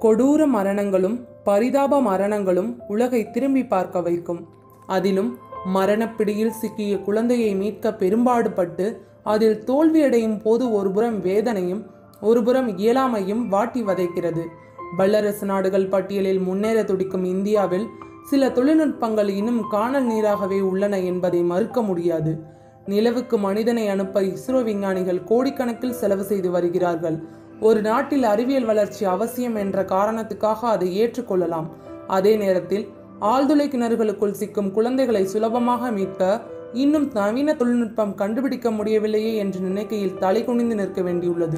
கொடூர மரணங்களும் பரிதாப மரணங்களும் உலகை திரும்பி பார்க்க வைக்கும் அதிலும் மரணப்பிடியில் சிக்கிய குழந்தையை மீட்க பெரும்பாடுபட்டு அதில் தோல்வியடையும் போது ஒருபுறம் வேதனையும் ஒருபுறம் இயலாமையும் வாட்டி வதைக்கிறது வல்லரசு நாடுகள் பட்டியலில் முன்னேற துடிக்கும் இந்தியாவில் சில தொழில்நுட்பங்கள் இன்னும் காணல் நீராகவே உள்ளன என்பதை மறுக்க முடியாது நிலவுக்கு மனிதனை அனுப்ப இஸ்ரோ விஞ்ஞானிகள் கோடிக்கணக்கில் செலவு செய்து வருகிறார்கள் ஒரு நாட்டில் அறிவியல் வளர்ச்சி அவசியம் என்ற காரணத்துக்காக அதை ஏற்றுக்கொள்ளலாம் அதே நேரத்தில் ஆழ்துளை கிணறுகளுக்குள் சிக்கும் குழந்தைகளை சுலபமாக மீட்க இன்னும் நவீன தொழில்நுட்பம் கண்டுபிடிக்க முடியவில்லையே என்று நினைக்கையில் தலை குனிந்து நிற்க வேண்டியுள்ளது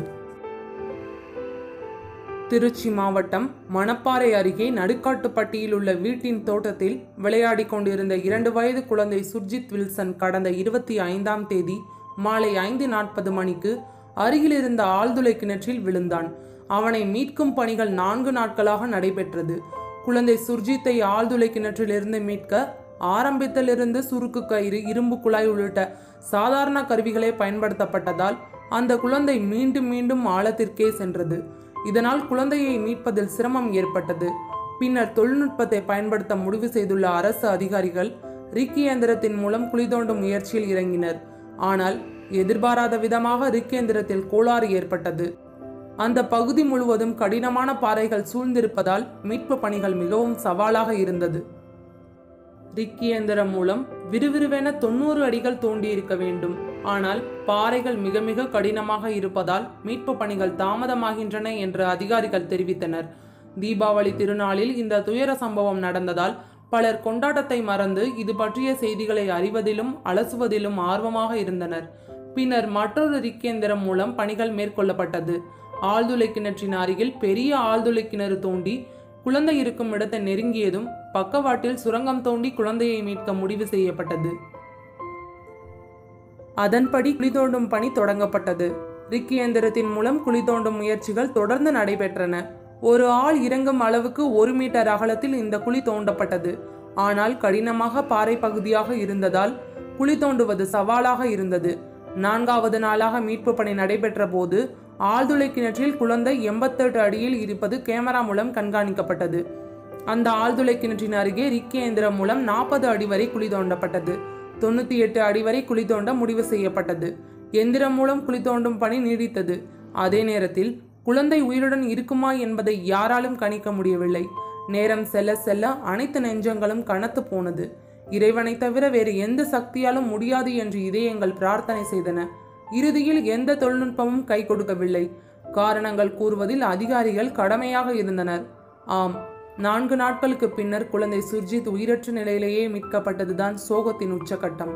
திருச்சி மாவட்டம் மணப்பாறை அருகே நடுக்காட்டுப்பட்டியில் உள்ள வீட்டின் தோட்டத்தில் விளையாடிக் கொண்டிருந்த இரண்டு வயது குழந்தை சுர்ஜித் வில்சன் கடந்த இருபத்தி ஐந்தாம் தேதி மாலை ஐந்து நாற்பது மணிக்கு அருகில் இருந்த ஆழ்துளை கிணற்றில் விழுந்தான் அவனை மீட்கும் பணிகள் நான்கு நாட்களாக நடைபெற்றது குழந்தை சுர்ஜித்தை ஆழ்துளை கிணற்றிலிருந்து மீட்க ஆரம்பத்திலிருந்து சுருக்கு கயிறு இரும்பு குழாய் உள்ளிட்ட சாதாரண கருவிகளே பயன்படுத்தப்பட்டதால் அந்த குழந்தை மீண்டும் மீண்டும் ஆழத்திற்கே சென்றது இதனால் குழந்தையை மீட்பதில் சிரமம் ஏற்பட்டது பின்னர் தொழில்நுட்பத்தை பயன்படுத்த முடிவு செய்துள்ள அரசு அதிகாரிகள் ரிக் இயந்திரத்தின் மூலம் குழி தோண்டும் முயற்சியில் இறங்கினர் ஆனால் எதிர்பாராத விதமாக ரிக் இயந்திரத்தில் கோளாறு ஏற்பட்டது அந்த பகுதி முழுவதும் கடினமான பாறைகள் சூழ்ந்திருப்பதால் மீட்பு பணிகள் மிகவும் சவாலாக இருந்தது ரிக் இயந்திரம் மூலம் விறுவிறுவென தொண்ணூறு அடிகள் தோண்டி இருக்க வேண்டும் ஆனால் பாறைகள் மிக மிக கடினமாக இருப்பதால் மீட்பு பணிகள் தாமதமாகின்றன என்று அதிகாரிகள் தெரிவித்தனர் தீபாவளி திருநாளில் இந்த துயர சம்பவம் நடந்ததால் பலர் கொண்டாட்டத்தை மறந்து இது பற்றிய செய்திகளை அறிவதிலும் அலசுவதிலும் ஆர்வமாக இருந்தனர் பின்னர் மற்றொரு ரிக்கேந்திரம் மூலம் பணிகள் மேற்கொள்ளப்பட்டது ஆழ்துளை கிணற்றின் அருகில் பெரிய ஆழ்துளை கிணறு தோண்டி குழந்தை இருக்கும் இடத்தை நெருங்கியதும் பக்கவாட்டில் சுரங்கம் தோண்டி குழந்தையை மீட்க முடிவு செய்யப்பட்டது அதன்படி குழி தோண்டும் பணி தொடங்கப்பட்டது ரிக் இயந்திரத்தின் மூலம் குழி தோண்டும் முயற்சிகள் தொடர்ந்து நடைபெற்றன ஒரு ஆள் இறங்கும் அளவுக்கு ஒரு மீட்டர் அகலத்தில் இந்த குழி தோண்டப்பட்டது ஆனால் கடினமாக பாறை பகுதியாக இருந்ததால் குழி தோண்டுவது சவாலாக இருந்தது நான்காவது நாளாக மீட்பு பணி நடைபெற்ற போது ஆழ்துளை கிணற்றில் குழந்தை எண்பத்தெட்டு அடியில் இருப்பது கேமரா மூலம் கண்காணிக்கப்பட்டது அந்த ஆழ்துளை கிணற்றின் அருகே ரிக் இயந்திரம் மூலம் நாற்பது அடி வரை குழி தோண்டப்பட்டது தொண்ணூத்தி எட்டு அடி வரை குழி தோண்ட முடிவு செய்யப்பட்டது எந்திரம் மூலம் குழி தோண்டும் பணி நீடித்தது அதே நேரத்தில் குழந்தை உயிருடன் இருக்குமா என்பதை யாராலும் கணிக்க முடியவில்லை நேரம் செல்ல செல்ல அனைத்து நெஞ்சங்களும் கனத்து போனது இறைவனை தவிர வேறு எந்த சக்தியாலும் முடியாது என்று இதயங்கள் பிரார்த்தனை செய்தன இறுதியில் எந்த தொழில்நுட்பமும் கை கொடுக்கவில்லை காரணங்கள் கூறுவதில் அதிகாரிகள் கடமையாக இருந்தனர் ஆம் நான்கு நாட்களுக்கு பின்னர் குழந்தை சுர்ஜித் உயிரற்ற நிலையிலேயே மீட்கப்பட்டதுதான் சோகத்தின் உச்சகட்டம்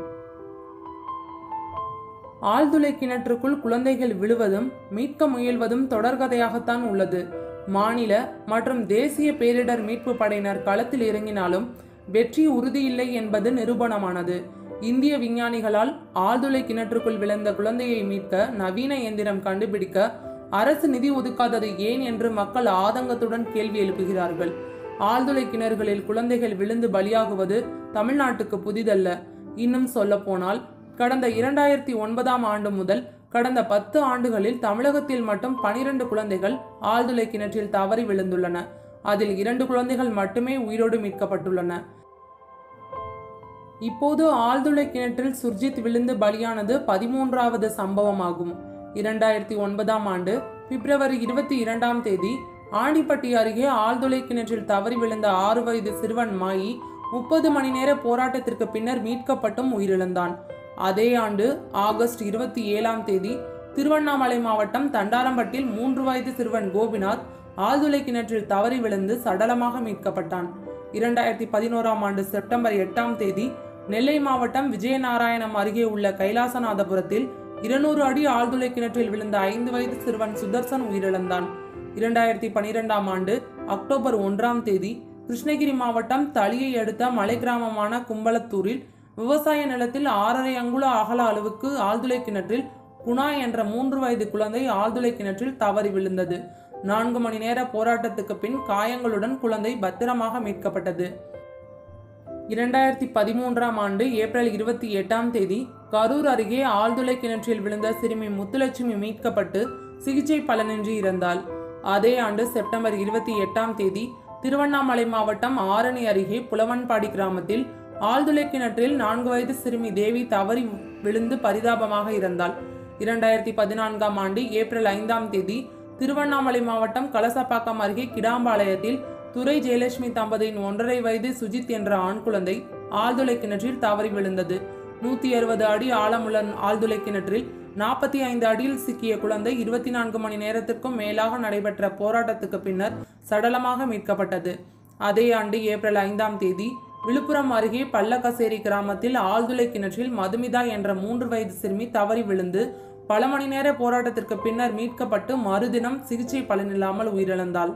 ஆழ்துளை கிணற்றுக்குள் குழந்தைகள் விழுவதும் மீட்க முயல்வதும் தொடர்கதையாகத்தான் உள்ளது மாநில மற்றும் தேசிய பேரிடர் மீட்பு படையினர் களத்தில் இறங்கினாலும் வெற்றி உறுதியில்லை என்பது நிரூபணமானது இந்திய விஞ்ஞானிகளால் ஆழ்துளை கிணற்றுக்குள் விழுந்த குழந்தையை மீட்க நவீன இயந்திரம் கண்டுபிடிக்க அரசு நிதி ஒதுக்காதது ஏன் என்று மக்கள் ஆதங்கத்துடன் கேள்வி எழுப்புகிறார்கள் ஆழ்துளை கிணறுகளில் குழந்தைகள் விழுந்து பலியாகுவது தமிழ்நாட்டுக்கு புதிதல்ல இன்னும் சொல்ல போனால் கடந்த இரண்டாயிரத்தி ஒன்பதாம் ஆண்டு முதல் கடந்த பத்து ஆண்டுகளில் தமிழகத்தில் மட்டும் பனிரெண்டு குழந்தைகள் ஆழ்துளை கிணற்றில் தவறி விழுந்துள்ளன அதில் இரண்டு குழந்தைகள் மட்டுமே உயிரோடு மீட்கப்பட்டுள்ளன இப்போது ஆழ்துளை கிணற்றில் சுர்ஜித் விழுந்து பலியானது பதிமூன்றாவது சம்பவமாகும் இரண்டாயிரத்தி ஒன்பதாம் ஆண்டு பிப்ரவரி இருபத்தி இரண்டாம் தேதி ஆண்டிப்பட்டி அருகே ஆழ்துளை கிணற்றில் தவறி விழுந்த ஆறு வயது சிறுவன் மாயி முப்பது மணி நேர போராட்டத்திற்கு பின்னர் மீட்கப்பட்டும் உயிரிழந்தான் அதே ஆண்டு ஆகஸ்ட் இருபத்தி ஏழாம் தேதி திருவண்ணாமலை மாவட்டம் தண்டாரம்பட்டில் மூன்று வயது சிறுவன் கோபிநாத் ஆழ்துளை கிணற்றில் தவறி விழுந்து சடலமாக மீட்கப்பட்டான் இரண்டாயிரத்தி பதினோராம் ஆண்டு செப்டம்பர் எட்டாம் தேதி நெல்லை மாவட்டம் விஜயநாராயணம் அருகே உள்ள கைலாசநாதபுரத்தில் இருநூறு அடி ஆழ்துளை கிணற்றில் விழுந்த ஐந்து வயது சிறுவன் சுதர்சன் உயிரிழந்தான் இரண்டாயிரத்தி பனிரெண்டாம் ஆண்டு அக்டோபர் ஒன்றாம் தேதி கிருஷ்ணகிரி மாவட்டம் தளியை அடுத்த மலை கிராமமான கும்பலத்தூரில் விவசாய நிலத்தில் ஆறரை அங்குல அகல அளவுக்கு ஆழ்துளை கிணற்றில் குணா என்ற மூன்று வயது குழந்தை ஆழ்துளை கிணற்றில் தவறி விழுந்தது நான்கு மணி நேர போராட்டத்துக்கு பின் காயங்களுடன் குழந்தை பத்திரமாக மீட்கப்பட்டது இரண்டாயிரத்தி பதிமூன்றாம் ஆண்டு ஏப்ரல் இருபத்தி எட்டாம் தேதி கரூர் அருகே ஆழ்துளை கிணற்றில் விழுந்த சிறுமி முத்துலட்சுமி மீட்கப்பட்டு சிகிச்சை பலனின்றி இறந்தாள் அதே ஆண்டு செப்டம்பர் இருபத்தி எட்டாம் தேதி திருவண்ணாமலை மாவட்டம் ஆரணி அருகே புலவன்பாடி கிராமத்தில் ஆழ்துளை கிணற்றில் நான்கு வயது சிறுமி தேவி தவறி விழுந்து பரிதாபமாக இறந்தாள் இரண்டாயிரத்தி பதினான்காம் ஆண்டு ஏப்ரல் ஐந்தாம் தேதி திருவண்ணாமலை மாவட்டம் கலசப்பாக்கம் அருகே கிடாம்பாளையத்தில் துரை ஜெயலட்சுமி தம்பதியின் ஒன்றரை வயது சுஜித் என்ற ஆண் குழந்தை ஆழ்துளை கிணற்றில் தவறி விழுந்தது நூத்தி அறுபது அடி ஆழமுள்ள ஆழ்துளை கிணற்றில் நாற்பத்தி ஐந்து அடியில் சிக்கிய குழந்தை இருபத்தி நான்கு மணி நேரத்திற்கும் மேலாக நடைபெற்ற போராட்டத்துக்கு பின்னர் சடலமாக மீட்கப்பட்டது அதே ஆண்டு ஏப்ரல் ஐந்தாம் தேதி விழுப்புரம் அருகே பள்ளக்கசேரி கிராமத்தில் ஆழ்துளை கிணற்றில் மதுமிதா என்ற மூன்று வயது சிறுமி தவறி விழுந்து பல மணி நேர போராட்டத்திற்கு பின்னர் மீட்கப்பட்டு மறுதினம் சிகிச்சை பலனில்லாமல் உயிரிழந்தாள்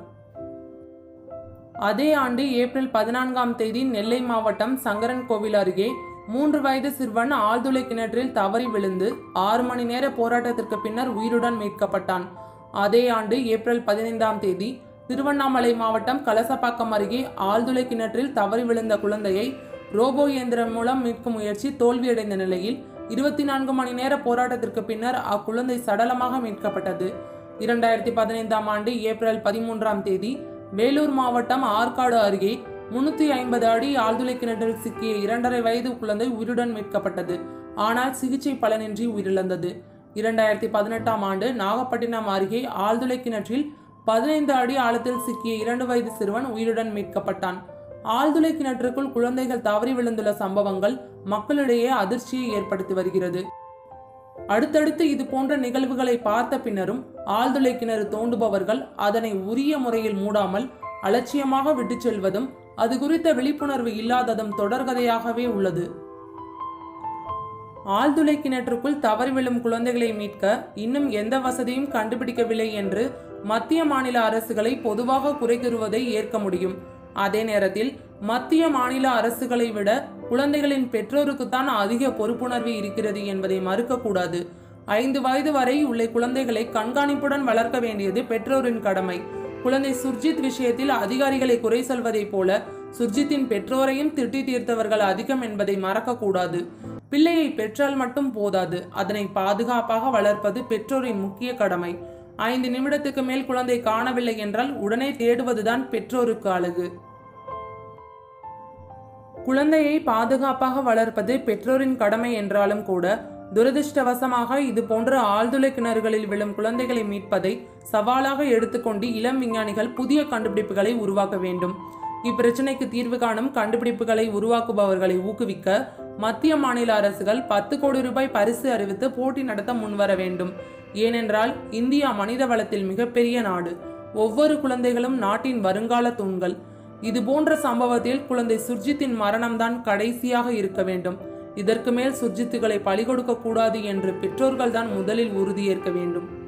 அதே ஆண்டு ஏப்ரல் பதினான்காம் தேதி நெல்லை மாவட்டம் சங்கரன் கோவில் அருகே மூன்று வயது சிறுவன் ஆழ்துளை கிணற்றில் தவறி விழுந்து ஆறு மணி நேர போராட்டத்திற்கு பின்னர் உயிருடன் மீட்கப்பட்டான் அதே ஆண்டு ஏப்ரல் பதினைந்தாம் தேதி திருவண்ணாமலை மாவட்டம் கலசப்பாக்கம் அருகே ஆழ்துளை கிணற்றில் தவறி விழுந்த குழந்தையை ரோபோ இயந்திரம் மூலம் மீட்கும் முயற்சி தோல்வியடைந்த நிலையில் இருபத்தி நான்கு மணி நேர போராட்டத்திற்கு பின்னர் அக்குழந்தை சடலமாக மீட்கப்பட்டது இரண்டாயிரத்தி பதினைந்தாம் ஆண்டு ஏப்ரல் பதிமூன்றாம் தேதி வேலூர் மாவட்டம் ஆற்காடு அருகே முன்னூத்தி ஐம்பது அடி ஆழ்துளை கிணற்றில் சிக்கிய இரண்டரை வயது குழந்தை உயிருடன் மீட்கப்பட்டது ஆனால் சிகிச்சை பலனின்றி உயிரிழந்தது இரண்டாயிரத்தி பதினெட்டாம் ஆண்டு நாகப்பட்டினம் அருகே ஆழ்துளை கிணற்றில் பதினைந்து அடி ஆழத்தில் சிக்கிய இரண்டு வயது சிறுவன் உயிருடன் மீட்கப்பட்டான் ஆழ்துளை கிணற்றுக்குள் குழந்தைகள் தவறி விழுந்துள்ள சம்பவங்கள் மக்களிடையே அதிர்ச்சியை ஏற்படுத்தி வருகிறது அடுத்தடுத்து இது போன்ற நிகழ்வுகளை பார்த்த பின்னரும் ஆழ்துளை கிணறு தோண்டுபவர்கள் அதனை உரிய முறையில் மூடாமல் அலட்சியமாக விட்டுச் செல்வதும் அது குறித்த விழிப்புணர்வு இல்லாததும் தொடர்கதையாகவே உள்ளது ஆழ்துளை கிணற்றுக்குள் தவறி விழும் குழந்தைகளை மீட்க இன்னும் எந்த வசதியும் கண்டுபிடிக்கவில்லை என்று மத்திய மாநில அரசுகளை பொதுவாக குறை கூறுவதை ஏற்க முடியும் அதே நேரத்தில் மத்திய மாநில அரசுகளை விட குழந்தைகளின் பெற்றோருக்குத்தான் அதிக பொறுப்புணர்வு இருக்கிறது என்பதை மறுக்கக்கூடாது ஐந்து வயது வரை உள்ள குழந்தைகளை கண்காணிப்புடன் வளர்க்க வேண்டியது பெற்றோரின் கடமை குழந்தை சுர்ஜித் விஷயத்தில் அதிகாரிகளை குறை சொல்வதைப் போல சுர்ஜித்தின் பெற்றோரையும் திட்டி தீர்த்தவர்கள் அதிகம் என்பதை மறக்கக்கூடாது பிள்ளையை பெற்றால் மட்டும் போதாது அதனை பாதுகாப்பாக வளர்ப்பது பெற்றோரின் முக்கிய கடமை ஐந்து நிமிடத்துக்கு மேல் குழந்தை காணவில்லை என்றால் உடனே தேடுவதுதான் பெற்றோருக்கு அழகு குழந்தையை பாதுகாப்பாக வளர்ப்பது பெற்றோரின் கடமை என்றாலும் கூட துரதிருஷ்டவசமாக இது போன்ற ஆழ்துளை கிணறுகளில் விழும் குழந்தைகளை மீட்பதை சவாலாக எடுத்துக்கொண்டு இளம் விஞ்ஞானிகள் புதிய கண்டுபிடிப்புகளை உருவாக்க வேண்டும் இப்பிரச்சனைக்கு தீர்வு காணும் கண்டுபிடிப்புகளை உருவாக்குபவர்களை ஊக்குவிக்க மத்திய மாநில அரசுகள் பத்து கோடி ரூபாய் பரிசு அறிவித்து போட்டி நடத்த முன்வர வேண்டும் ஏனென்றால் இந்தியா மனித வளத்தில் மிகப்பெரிய நாடு ஒவ்வொரு குழந்தைகளும் நாட்டின் வருங்கால தூண்கள் இது போன்ற சம்பவத்தில் குழந்தை சுர்ஜித்தின் மரணம்தான் கடைசியாக இருக்க வேண்டும் இதற்கு மேல் சுர்ஜித்துகளை பலி கொடுக்க கூடாது என்று பெற்றோர்கள்தான் முதலில் உறுதியேற்க வேண்டும்